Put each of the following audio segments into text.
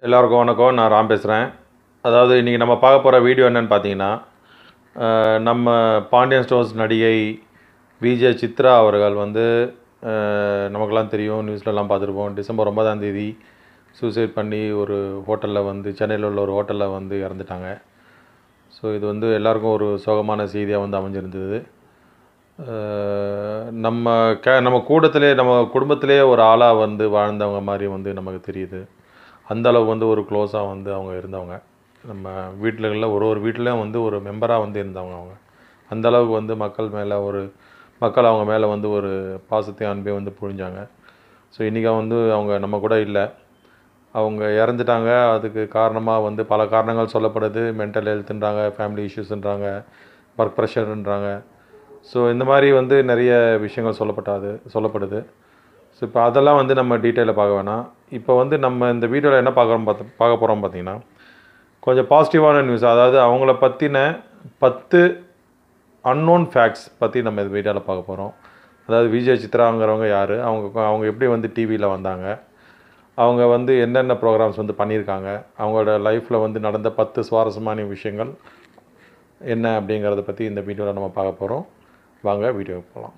எல்லாருக்கும் வணக்கம் நான் ராம் பேசுகிறேன் அதாவது இன்றைக்கி நம்ம பார்க்க போகிற வீடியோ என்னன்னு பார்த்தீங்கன்னா அஹ், நம்ம பாண்டியன் ஸ்டோர்ஸ் நடிகை விஜய் சித்ரா அவர்கள் வந்து அஹ், நமக்கெல்லாம் தெரியும் நியூஸ்லலாம் பார்த்துருப்போம் டிசம்பர் ஒன்பதாம் தேதி சூசைட் பண்ணி ஒரு ஹோட்டலில் வந்து சென்னையில் உள்ள ஒரு ஹோட்டலில் வந்து இறந்துட்டாங்க ஸோ இது வந்து எல்லாருக்கும் ஒரு சோகமான செய்தியாக வந்து அமைஞ்சிருந்தது அஹ், நம்ம க நம்ம கூட்டத்திலே நம்ம குடும்பத்திலே ஒரு ஆளாக வந்து வாழ்ந்தவங்க மாதிரி வந்து நமக்கு தெரியுது அந்த அளவு வந்து ஒரு க்ளோஸாக வந்து அவங்க இருந்தவங்க நம்ம வீட்டில்களில் ஒரு ஒரு வீட்டிலையும் வந்து ஒரு மெம்பராக வந்து இருந்தவங்க அவங்க அந்த அளவுக்கு வந்து மக்கள் மேலே ஒரு மக்கள் அவங்க மேலே வந்து ஒரு பாசத்தையும் அன்பையும் வந்து புழிஞ்சாங்க ஸோ இன்றைக்கி வந்து அவங்க நம்ம கூட இல்லை அவங்க இறந்துட்டாங்க அதுக்கு காரணமாக வந்து பல காரணங்கள் சொல்லப்படுது மென்டல் ஹெல்த்துன்றாங்க ஃபேமிலி இஷ்யூஸ்ன்றாங்க ஒர்க் ப்ரெஷர்ன்றாங்க ஸோ இந்த மாதிரி வந்து நிறைய விஷயங்கள் சொல்லப்பட்டாது சொல்லப்படுது ஸோ இப்போ அதெல்லாம் வந்து நம்ம டீட்டெயிலில் பார்க்க வேணாம் இப்போ வந்து நம்ம இந்த வீடியோவில் என்ன பார்க்குறோம் பார்த்து பார்க்க போகிறோம் பார்த்தீங்கன்னா கொஞ்சம் பாசிட்டிவான நியூஸ் அதாவது அவங்கள பற்றின பத்து அன்னோன் ஃபேக்ட்ஸ் பற்றி நம்ம இந்த வீடியோவில் பார்க்க போகிறோம் அதாவது விஜய் சித்ராங்கிறவங்க யார் அவங்க அவங்க எப்படி வந்து டிவியில் வந்தாங்க அவங்க வந்து என்னென்ன ப்ரோக்ராம்ஸ் வந்து பண்ணியிருக்காங்க அவங்களோட லைஃப்பில் வந்து நடந்த பத்து சுவாரஸ்யமான விஷயங்கள் என்ன அப்படிங்கிறத பற்றி இந்த வீடியோவில் நம்ம பார்க்க போகிறோம் வாங்க வீடியோவுக்கு போகலாம்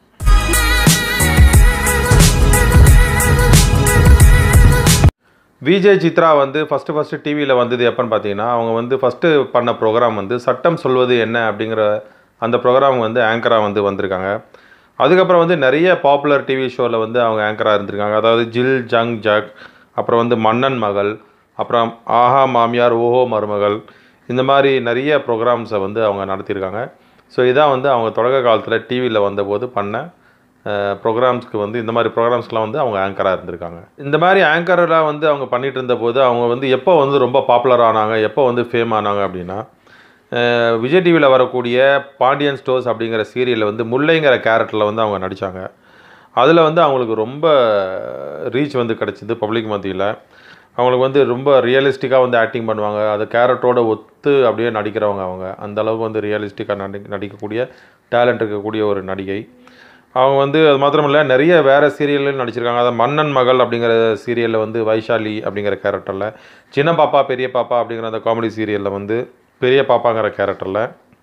விஜய் சித்ரா வந்து ஃபஸ்ட்டு ஃபஸ்ட்டு டிவியில் வந்தது எப்போன்னு பார்த்தீங்கன்னா அவங்க வந்து ஃபஸ்ட்டு பண்ண ப்ரோக்ராம் வந்து சட்டம் சொல்வது என்ன அப்படிங்கிற அந்த ப்ரோக்ராம் வந்து ஆங்கராக வந்து வந்திருக்காங்க அதுக்கப்புறம் வந்து நிறைய பாப்புலர் டிவி ஷோவில் வந்து அவங்க ஆங்கராக இருந்திருக்காங்க அதாவது ஜில் ஜங் ஜக் அப்புறம் வந்து மன்னன் மகள் அப்புறம் ஆஹா மாமியார் ஓஹோ மருமகள் இந்த மாதிரி நிறைய ப்ரோக்ராம்ஸை வந்து அவங்க நடத்தியிருக்காங்க ஸோ இதான் வந்து அவங்க தொடக்க காலத்தில் டிவியில் வந்தபோது பண்ண ப்ரோக்ராம்ஸ்க்கு வந்து இந்த மாதிரி ப்ரோக்ராம்ஸ்க்குலாம் வந்து அவங்க ஆங்கராக இருந்திருக்காங்க இந்த மாதிரி ஆங்கரெலாம் வந்து அவங்க பண்ணிட்டு இருந்தபோது அவங்க வந்து எப்போ வந்து ரொம்ப பாப்புலர் ஆனாங்க எப்போ வந்து ஃபேம் ஆனாங்க அப்படின்னா அஹ் விஜய் டிவியில் வரக்கூடிய பாண்டியன் ஸ்டோர்ஸ் அப்படிங்கிற சீரியலில் வந்து முல்லைங்கிற கேரக்டரில் வந்து அவங்க நடித்தாங்க அதில் வந்து அவங்களுக்கு ரொம்ப ரீச் வந்து கிடச்சிது பப்ளிக் மத்தியில் அவங்களுக்கு வந்து ரொம்ப ரியலிஸ்டிக்காக வந்து ஆக்டிங் பண்ணுவாங்க அது கேரக்டரோட ஒத்து அப்படியே நடிக்கிறவங்க அவங்க அந்த அளவுக்கு வந்து ரியலிஸ்டிக்காக நடி நடிக்கக்கூடிய டேலண்ட் இருக்கக்கூடிய ஒரு நடிகை அவங்க வந்து அது மாத்திரம் இல்லை நிறைய வேறு சீரியல்லையும் நடிச்சிருக்காங்க அதாவது மன்னன் மகள் அப்படிங்கிற சீரியலில் வந்து வைஷாலி அப்படிங்கிற கேரக்டரில் சின்ன பாப்பா பெரிய பாப்பா அப்படிங்கிற அந்த காமெடி சீரியலில் வந்து பெரிய பாப்பாங்கிற கேரக்டரில்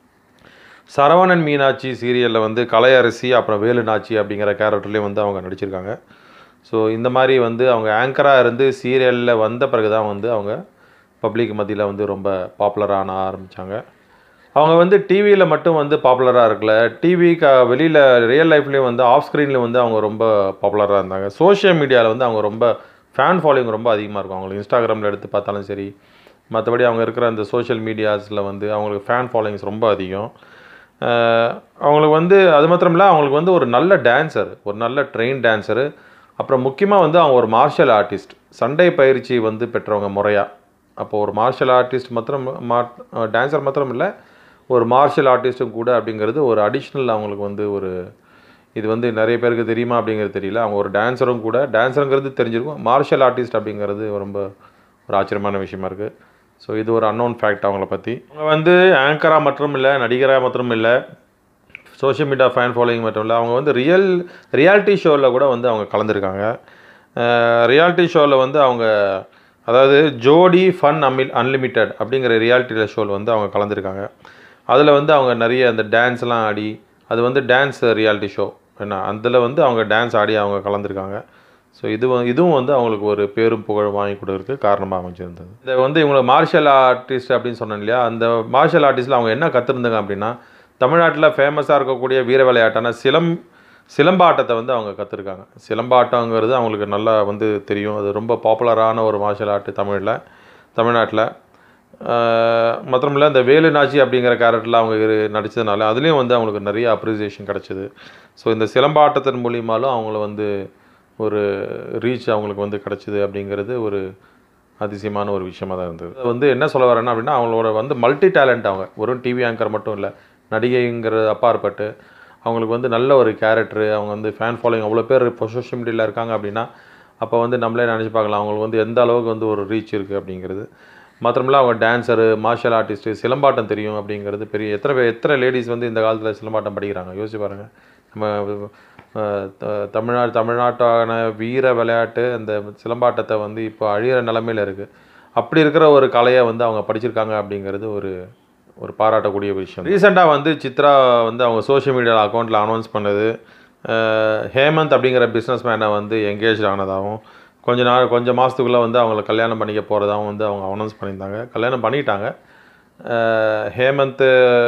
சரவணன் மீனாட்சி சீரியலில் வந்து கலையரசி அப்புறம் வேலு நாச்சி அப்படிங்கிற கேரக்டர்லேயும் வந்து அவங்க நடிச்சிருக்காங்க ஸோ இந்த மாதிரி வந்து அவங்க ஆங்கராக இருந்து சீரியலில் வந்த பிறகு தான் வந்து அவங்க பப்ளிக் மத்தியில் வந்து ரொம்ப பாப்புலரான ஆரம்பித்தாங்க அவங்க வந்து டிவியில் மட்டும் வந்து பாப்புலராக இருக்கல டிவி க வெளியில் ரியல் லைஃப்லேயும் வந்து ஆஃப் ஸ்க்ரீனில் வந்து அவங்க ரொம்ப பாப்புலராக இருந்தாங்க சோஷியல் மீடியாவில் வந்து அவங்க ரொம்ப ஃபேன் ஃபாலோயிங் ரொம்ப அதிகமாக இருக்கும் அவங்களுக்கு இன்ஸ்டாகிராமில் எடுத்து பார்த்தாலும் சரி மற்றபடி அவங்க இருக்கிற அந்த சோஷியல் மீடியாஸில் வந்து அவங்களுக்கு ஃபேன் ஃபாலோயிங்ஸ் ரொம்ப அதிகம் அஹ் அவங்களுக்கு வந்து அது மாத்திரம் இல்லை அவங்களுக்கு வந்து ஒரு நல்ல டான்சர் ஒரு நல்ல ட்ரெயின் டான்சரு அப்புறம் முக்கியமாக வந்து அவங்க ஒரு மார்ஷல் ஆர்டிஸ்ட் சண்டை பயிற்சி வந்து பெற்றவங்க முறையாக அப்போ ஒரு மார்ஷல் ஆர்டிஸ்ட் மாத்திரம் மா டான்சர் மாத்திரம் இல்லை ஒரு மார்ஷல் ஆர்டிஸ்ட்டும் கூட அப்படிங்கிறது ஒரு அடிஷ்னல் அவங்களுக்கு வந்து ஒரு இது வந்து நிறைய பேருக்கு தெரியுமா அப்படிங்கிறது தெரியல அவங்க ஒரு டான்ஸரும் கூட டான்ஸருங்கிறது தெரிஞ்சிருக்கும் மார்ஷல் ஆர்டிஸ்ட் அப்படிங்கிறது ரொம்ப ஒரு ஆச்சரியமான விஷயமா இருக்குது ஸோ இது ஒரு அன்னோன் ஃபேக்ட் அவங்கள பற்றி அவங்க வந்து ஆங்கராக மட்டும் இல்லை நடிகராக மட்டும் இல்லை சோஷியல் மீடியா ஃபேன் ஃபாலோயிங் மட்டும் இல்லை அவங்க வந்து ரியல் ரியாலிட்டி ஷோவில் கூட வந்து அவங்க கலந்துருக்காங்க ரியாலிட்டி ஷோவில் வந்து அவங்க அதாவது ஜோடி ஃபன் அமில் அன்லிமிட்டெட் அப்படிங்கிற ரியாலிட்டி ஷோவில் வந்து அவங்க கலந்துருக்காங்க அதில் வந்து அவங்க நிறைய அந்த டான்ஸ்லாம் ஆடி அது வந்து டான்ஸ் ரியாலிட்டி ஷோ என்ன அதில் வந்து அவங்க டான்ஸ் ஆடி அவங்க கலந்துருக்காங்க ஸோ இது வந்து- இதுவும் வந்து அவங்களுக்கு ஒரு பேரும் புகழும் வாங்கி கொடுக்கறதுக்கு காரணமாக அமைஞ்சிருந்தது இதை வந்து இவங்களை மார்ஷல் ஆர்டிஸ்ட் அப்படின்னு சொன்னேன் இல்லையா அந்த மார்ஷல் ஆர்டிஸ்ட்டில் அவங்க என்ன கற்றுருந்தாங்க அப்படின்னா தமிழ்நாட்டில் ஃபேமஸாக இருக்கக்கூடிய வீர விளையாட்டான சிலம் சிலம்பாட்டத்தை வந்து அவங்க கற்றுருக்காங்க சிலம்பாட்டங்கிறது அவங்களுக்கு நல்லா வந்து தெரியும் அது ரொம்ப பாப்புலரான ஒரு மார்ஷல் ஆர்ட் தமிழில் தமிழ்நாட்டில் மற்றமில்ல இந்த வேலு நாச்சி அப்படிங்கிற கேரக்டரில் அவங்க இரு- நடிச்சதுனால அதுலேயும் வந்து அவங்களுக்கு நிறைய அப்ரிசியேஷன் கிடச்சிது ஸோ இந்த சிலம்பாட்டத்தின் மூலியமாலும் அவங்கள வந்து ஒரு ரீச் அவங்களுக்கு வந்து கிடச்சிது அப்படிங்கிறது ஒரு அதிசயமான ஒரு விஷயமா தான் இருந்தது அது வந்து என்ன சொல்ல வரேன்னா அப்படின்னா அவங்களோட வந்து மல்டி டேலண்ட் அவங்க ஒரு டிவி ஆங்கர் மட்டும் இல்லை நடிகைங்கிறது அப்பாற்பட்டு அவங்களுக்கு வந்து நல்ல ஒரு கேரக்டரு அவங்க வந்து ஃபேன் ஃபாலோயிங் அவ்வளோ பேர் இப்போ சோஷியல் மீடியாவில் இருக்காங்க அப்படின்னா அப்போ வந்து நம்மளே நினச்சி பார்க்கலாம் அவங்களுக்கு வந்து எந்த அளவுக்கு வந்து ஒரு ரீச் இருக்குது அப்படிங்கிறது மாத்திரமில்ல அவங்க டான்ஸரு மார்ஷல் ஆர்டிஸ்ட்டு சிலம்பாட்டம் தெரியும் அப்படிங்கிறது பெரிய எத்தனை பேர் எத்தனை லேடிஸ் வந்து இந்த காலத்தில் சிலம்பாட்டம் படிக்கிறாங்க யோசிச்சு பாருங்கள் நம்ம அஹ், த- தமிழ்நாடு தமிழ்நாட்டான வீர விளையாட்டு அந்த சிலம்பாட்டத்தை வந்து இப்போ அழியிற நிலமையில இருக்குது அப்படி இருக்கிற ஒரு கலையை வந்து அவங்க படிச்சிருக்காங்க அப்படிங்கிறது ஒரு ஒரு பாராட்டக்கூடிய விஷயம் ரீசெண்டாக வந்து சித்ரா வந்து அவங்க சோஷியல் மீடியா அக்கௌண்ட்டில் அனௌன்ஸ் பண்ணது அஹ், ஹேமந்த் அப்படிங்கிற பிஸ்னஸ் மேனை வந்து என்கேஜ் ஆனதாகவும் கொஞ்ச நாள் கொஞ்சம் மாதத்துக்குள்ளே வந்து அவங்கள கல்யாணம் பண்ணிக்க போகிறதாகவும் வந்து அவங்க அனௌன்ஸ் பண்ணியிருந்தாங்க கல்யாணம் பண்ணிட்டாங்க அஹ், ஹேமந்த்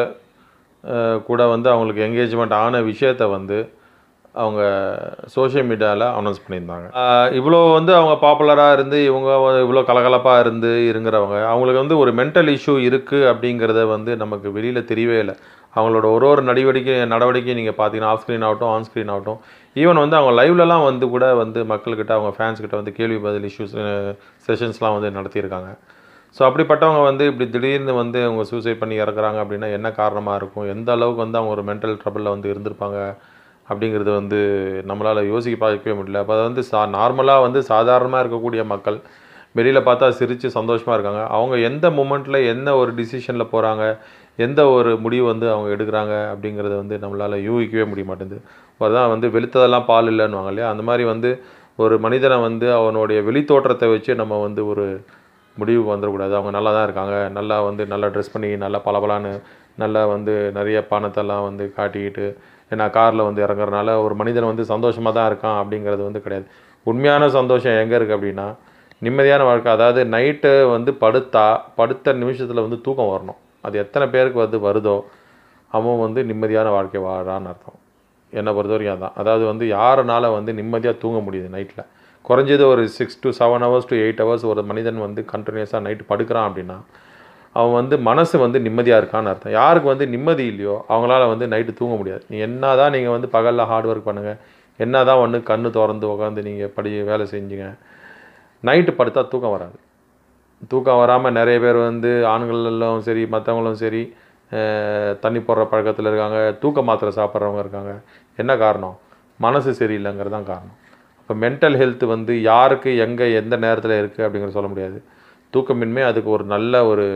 அஹ், கூட வந்து அவங்களுக்கு என்கேஜ்மெண்ட் ஆன விஷயத்தை வந்து அவங்க சோஷியல் மீடியாவில் அனௌன்ஸ் பண்ணியிருந்தாங்க ஆஹ் இவ்வளோ வந்து அவங்க பாப்புலராக இருந்து இவங்க வந்து இவ்வளோ கலகலப்பாக இருந்து இருங்கிறவங்க அவங்களுக்கு வந்து ஒரு மென்டல் இஷ்யூ இருக்குது அப்படிங்கிறத வந்து நமக்கு வெளியில் தெரியவே இல்லை அவங்களோட ஒரு ஒரு நடவடிக்கை நடவடிக்கை நீங்கள் பார்த்தீங்கன்னா ஆஃப் ஸ்க்ரீன் ஆகட்டும் ஆன் ஸ்க்ரீன் ஆகட்டும் ஈவன் வந்து அவங்க லைவ்லலாம் வந்து கூட வந்து மக்கள்கிட்ட அவங்க ஃபேன்ஸ் கிட்ட வந்து கேள்வி பதில் இஷ்யூஸ் செஷன்ஸ்லாம் வந்து நடத்தியிருக்காங்க ஸோ அப்படிப்பட்டவங்க வந்து இப்படி திடீர்னு வந்து அவங்க சூசைட் பண்ணி இறக்குறாங்க அப்படின்னா என்ன காரணமாக இருக்கும் எந்த அளவுக்கு வந்து அவங்க ஒரு மென்டல் ட்ரபிளில் வந்து இருந்திருப்பாங்க அப்படிங்கிறது வந்து நம்மளால் யோசிக்க பார்க்கவே முடியல அப்போ அது வந்து சா நார்மலாக வந்து சாதாரணமாக இருக்கக்கூடிய மக்கள் வெளியில் பார்த்தா சிரித்து சந்தோஷமாக இருக்காங்க அவங்க எந்த மூமெண்ட்டில் என்ன ஒரு டிசிஷனில் போகிறாங்க எந்த ஒரு முடிவு வந்து அவங்க எடுக்கிறாங்க அப்படிங்கிறத வந்து நம்மளால் யூகிக்கவே முடிய மாட்டேங்குது அதான் வந்து வெளுத்ததெல்லாம் பால் இல்லைன்னுவாங்க இல்லையா அந்த மாதிரி வந்து ஒரு மனிதனை வந்து அவனுடைய வெளித்தோற்றத்தை வச்சு நம்ம வந்து ஒரு முடிவுக்கு வந்துடக்கூடாது அவங்க நல்லா தான் இருக்காங்க நல்லா வந்து நல்லா ட்ரெஸ் பண்ணி நல்லா பளபளன்னு நல்லா வந்து நிறைய பணத்தெல்லாம் வந்து காட்டிக்கிட்டு ஏன்னா காரில் வந்து இறங்குறனால ஒரு மனிதன் வந்து சந்தோஷமாக தான் இருக்கான் அப்படிங்கிறது வந்து கிடையாது உண்மையான சந்தோஷம் எங்கே இருக்குது அப்படின்னா நிம்மதியான வாழ்க்கை அதாவது நைட்டு வந்து படுத்தா படுத்த நிமிஷத்தில் வந்து தூக்கம் வரணும் அது எத்தனை பேருக்கு வந்து வருதோ அவன் வந்து நிம்மதியான வாழ்க்கை வாழறான்னு அர்த்தம் என்னை பொறுத்த வரைக்கும் அதான் அதாவது வந்து யாருனால வந்து நிம்மதியாக தூங்க முடியுது நைட்டில் குறைஞ்சது ஒரு six to seven hours to eight hours ஒரு மனிதன் வந்து கண்டினியூஸாக நைட்டு படுக்கிறான் அப்படின்னா அவன் வந்து மனசு வந்து நிம்மதியாக இருக்கான்னு அர்த்தம் யாருக்கு வந்து நிம்மதி இல்லையோ அவங்களால வந்து நைட்டு தூங்க முடியாது நீ என்ன தான் நீங்கள் வந்து பகலில் ஹார்ட் ஒர்க் பண்ணுங்கள் என்ன தான் ஒன்று கண்ணு திறந்து உட்காந்து நீங்கள் படி வேலை செஞ்சுங்க நைட்டு படுத்தா தூக்கம் வராது தூக்கம் வராமல் நிறைய பேர் வந்து ஆண்களும் சரி மற்றவங்களும் சரி அஹ், தண்ணி போடுற பழக்கத்தில் இருக்காங்க தூக்க மாத்திரை சாப்பிட்றவங்க இருக்காங்க என்ன காரணம் மனசு சரியில்லைங்கிறது தான் காரணம் அப்போ மென்டல் ஹெல்த் வந்து யாருக்கு எங்கே எந்த நேரத்தில் இருக்குது அப்படிங்கிறத சொல்ல முடியாது தூக்கமின்மை அதுக்கு ஒரு நல்ல ஒரு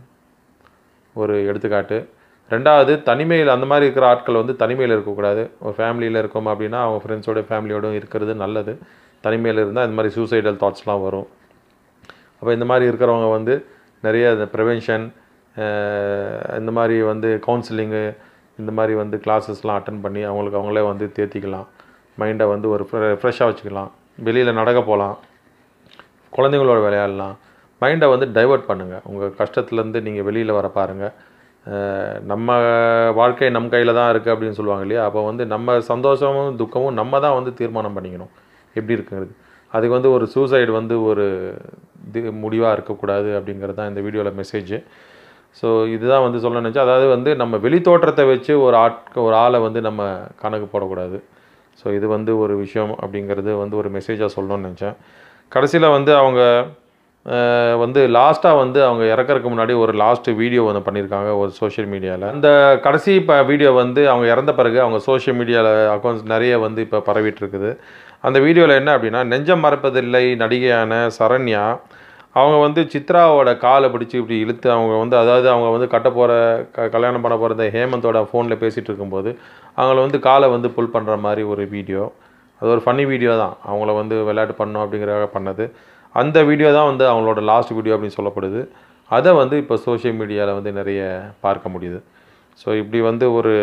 ஒரு எடுத்துக்காட்டு ரெண்டாவது தனிமையில் அந்த மாதிரி இருக்கிற ஆட்கள் வந்து தனிமையில் இருக்கக்கூடாது ஒரு ஃபேமிலியில் இருக்கோம் அப்படின்னா அவங்க ஃப்ரெண்ட்ஸோட ஃபேமிலியோடும் இருக்கிறது நல்லது தனிமையில் இருந்தால் இந்த மாதிரி சூசைடல் தாட்ஸ்லாம் வரும் அப்போ இந்த மாதிரி இருக்கிறவங்க வந்து நிறைய இந்த ப்ரிவென்ஷன் இந்த மாதிரி வந்து கவுன்சிலிங்கு இந்த மாதிரி வந்து கிளாஸஸ்லாம் அட்டன் பண்ணி அவங்களுக்கு அவங்களே வந்து தேத்திக்கலாம் மைண்டை வந்து ஒரு ஃப்ரெஷ்ஷாக வச்சுக்கலாம் வெளியில் நடக்க போகலாம் குழந்தைங்களோட விளையாடலாம் மைண்டை வந்து டைவர்ட் பண்ணுங்கள் உங்கள் கஷ்டத்துலேருந்து நீங்கள் வெளியில் வர பாருங்கள் அஹ் நம்ம வாழ்க்கை நம் கையில் தான் இருக்குது அப்படின்னு சொல்லுவாங்க இல்லையா அப்போ வந்து நம்ம சந்தோஷமும் துக்கமும் நம்ம தான் வந்து தீர்மானம் பண்ணிக்கணும் எப்படி இருக்குங்கிறது அதுக்கு வந்து ஒரு சூசைடு வந்து ஒரு இது முடிவாக இருக்கக்கூடாது அப்படிங்கிறது தான் இந்த வீடியோவில் மெசேஜ் ஸோ இதுதான் வந்து சொல்ல நினச்சேன் அதாவது வந்து நம்ம வெளித்தோற்றத்தை வச்சு ஒரு ஆட்க ஒரு ஆளை வந்து நம்ம கணக்கு போடக்கூடாது ஸோ இது வந்து ஒரு விஷயம் அப்படிங்கிறது வந்து ஒரு மெசேஜாக சொல்லணும்னு நினச்சேன் கடைசியில் வந்து அவங்க அஹ், வந்து லாஸ்ட்டாக வந்து அவங்க இறக்கறதுக்கு முன்னாடி ஒரு லாஸ்ட் வீடியோ வந்து பண்ணியிருக்காங்க ஒரு சோஷியல் மீடியாவில் அந்த கடைசி இப்போ வீடியோ வந்து அவங்க இறந்த பிறகு அவங்க சோஷியல் மீடியாவில் அக்கௌண்ட்ஸ் நிறைய வந்து இப்போ பரவிட்டு இருக்குது அந்த வீடியோவில் என்ன அப்படின்னா நெஞ்சம் மறப்பதில்லை நடிகையான சரண்யா அவங்க வந்து சித்ராவோட காலை பிடிச்சி இப்படி இழுத்து அவங்க வந்து அதாவது அவங்க வந்து கட்ட போகிற க கல்யாணம் பண்ண போகிற இந்த ஹேமந்தோட ஃபோனில் பேசிகிட்டு இருக்கும்போது அவங்கள வந்து காலை வந்து புல் பண்ணுற மாதிரி ஒரு வீடியோ அது ஒரு ஃபன்னி வீடியோ தான் அவங்கள வந்து விளையாட்டு பண்ணணும் அப்படிங்கிறதாக பண்ணது அந்த வீடியோ தான் வந்து அவங்களோட லாஸ்ட் வீடியோ அப்படின்னு சொல்லப்படுது அதை வந்து இப்போ சோஷியல் மீடியாவில் வந்து நிறைய பார்க்க முடியுது ஸோ இப்படி வந்து ஒரு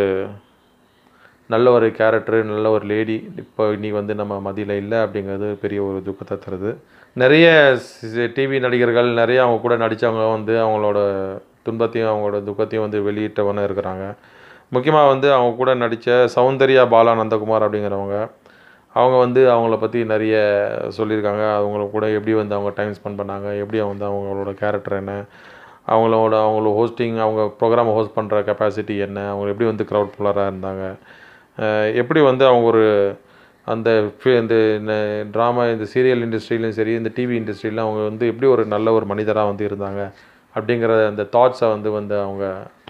நல்ல ஒரு கேரக்டரு நல்ல ஒரு லேடி இப்போ இன்னைக்கு வந்து நம்ம மதியில் இல்லை அப்படிங்கிறது பெரிய ஒரு துக்கத்தை தருது நிறைய டிவி நடிகர்கள் நிறைய அவங்க கூட நடித்தவங்க வந்து அவங்களோட துன்பத்தையும் அவங்களோட துக்கத்தையும் வந்து வெளியிட்டவன இருக்கிறாங்க முக்கியமாக வந்து அவங்க கூட நடித்த சௌந்தர்யா பாலா நந்தகுமார் அப்படிங்கிறவங்க அவங்க வந்து அவங்கள பற்றி நிறைய சொல்லியிருக்காங்க அவங்கள கூட எப்படி வந்து அவங்க டைம் ஸ்பெண்ட் பண்ணாங்க எப்படி வந்து அவங்களோட கேரக்டர் என்ன அவங்களோட அவங்களோட ஹோஸ்டிங் அவங்க ப்ரோக்ராமை ஹோஸ்ட் பண்ணுற கெப்பாசிட்டி என்ன அவங்க எப்படி வந்து க்ரௌட் புல்லராக இருந்தாங்க அஹ் எப்படி வந்து அவங்க ஒரு அந்த ஃபி- இந்த ட்ராமா இந்த சீரியல் இண்டஸ்ட்ரியிலும் சரி இந்த டிவி இண்டஸ்ட்ரியிலும் அவங்க வந்து எப்படி ஒரு நல்ல ஒரு மனிதராக வந்து இருந்தாங்க அப்படிங்கிற அந்த தாட்ஸை வந்து வந்து அவங்க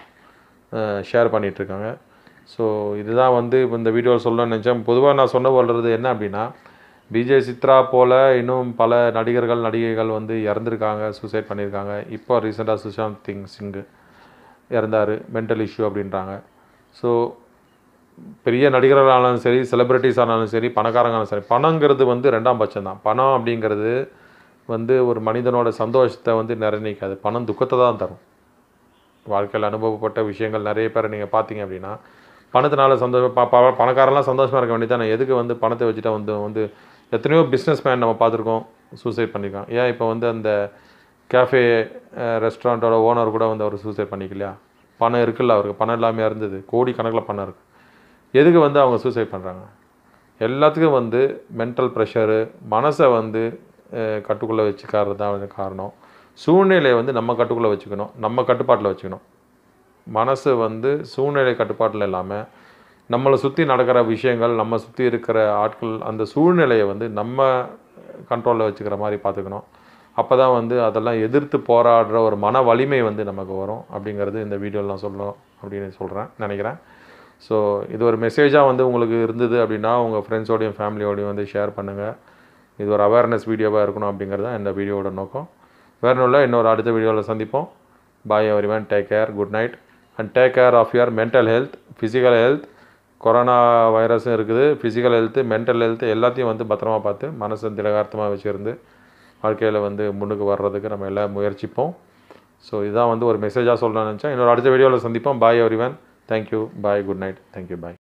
ஷேர் பண்ணிகிட்ருக்காங்க ஸோ இதுதான் வந்து இப்ப இந்த வீடியோவில் சொல்லணும்னு நினச்சேன் பொதுவாக நான் சொன்ன வர்றது என்ன அப்படின்னா விஜய் சித்ரா போல் இன்னும் பல நடிகர்கள் நடிகைகள் வந்து இறந்துருக்காங்க சூசைட் பண்ணியிருக்காங்க இப்போ ரீசெண்டாக சுஷாந்த் சிங் சிங்கு இறந்தார் மென்டல் இஷ்யூ அப்படின்றாங்க ஸோ பெரிய நடிகர்களானாலும் சரி செலிப்ரிட்டிஸ் ஆனாலும் சரி பணக்காரங்களாலும் சரி பணங்கிறது வந்து ரெண்டாம் பட்சம் தான் பணம் அப்படிங்கிறது வந்து ஒரு மனிதனோட சந்தோஷத்தை வந்து நிர்ணயிக்காது பணம் துக்கத்தை தான் தரும் வாழ்க்கையில் அனுபவப்பட்ட விஷயங்கள் நிறைய பேரை நீங்கள் பார்த்தீங்க அப்படின்னா பணத்தினால சந்தோஷம் ப ப- பணக்காரன்லாம் சந்தோஷமாக இருக்க வேண்டியதானே எதுக்கு வந்து பணத்தை வச்சுட்டா வந்து வந்து எத்தனையோ பிஸ்னஸ் மேன் நம்ம பார்த்துருக்கோம் சூசைட் பண்ணியிருக்கான் ஏன் இப்போ வந்து அந்த கேஃபே ரெஸ்டாரண்ட்டோட ஓனர் கூட வந்து அவர் சூசைட் பண்ணிக்கலையா பணம் இருக்குல்ல அவருக்கு பணம் இல்லாமல் இருந்தது கோடி கணக்கில் பணம் இருக்குது எதுக்கு வந்து அவங்க சூசைட் பண்ணுறாங்க எல்லாத்துக்கும் வந்து மென்டல் ப்ரெஷரு மனசை வந்து அஹ், கட்டுக்குள்ளே வச்சுக்கிறது தான் வந்து காரணம் சூழ்நிலையை வந்து நம்ம கட்டுக்குள்ளே வச்சுக்கணும் நம்ம கட்டுப்பாட்டில் வச்சுக்கணும் மனசு வந்து சூழ்நிலை கட்டுப்பாட்டில் இல்லாமல் நம்மளை சுற்றி நடக்கிற விஷயங்கள் நம்ம சுற்றி இருக்கிற ஆட்கள் அந்த சூழ்நிலையை வந்து நம்ம கண்ட்ரோலில் வச்சுக்கிற மாதிரி பார்த்துக்கணும் அப்போ தான் வந்து அதெல்லாம் எதிர்த்து போராடுற ஒரு மன வலிமை வந்து நமக்கு வரும் அப்படிங்கிறது இந்த வீடியோவில் நான் சொல்லணும் அப்படின்னு சொல்கிறேன் நினைக்கிறேன் ஸோ இது ஒரு மெசேஜாக வந்து உங்களுக்கு இருந்தது அப்படின்னா உங்கள் ஃப்ரெண்ட்ஸோடையும் ஃபேமிலியோடையும் வந்து ஷேர் பண்ணுங்கள் இது ஒரு அவேர்னஸ் வீடியோவாக இருக்கணும் அப்படிங்கிறது தான் இந்த வீடியோவோட நோக்கம் வேற ஒன்றும் இல்லை இன்னொரு அடுத்த வீடியோவில் சந்திப்போம் bye everyone take care good night and take care of your mental health physical health corona வைரஸும் இருக்குது ஃபிசிக்கல் ஹெல்த்து மென்டல் ஹெல்த்து எல்லாத்தையும் வந்து பத்திரமா பார்த்து மனசை திடகார்த்தமாக வச்சுருந்து வாழ்க்கையில் வந்து முன்னுக்கு வர்றதுக்கு நம்ம எல்லாம் முயற்சிப்போம் ஸோ இதுதான் வந்து ஒரு மெசேஜாக சொல்லணும்னு நினச்சேன் இன்னொரு அடுத்த வீடியோவில் சந்திப்போம் bye everyone thank you bye good night thank you பாய்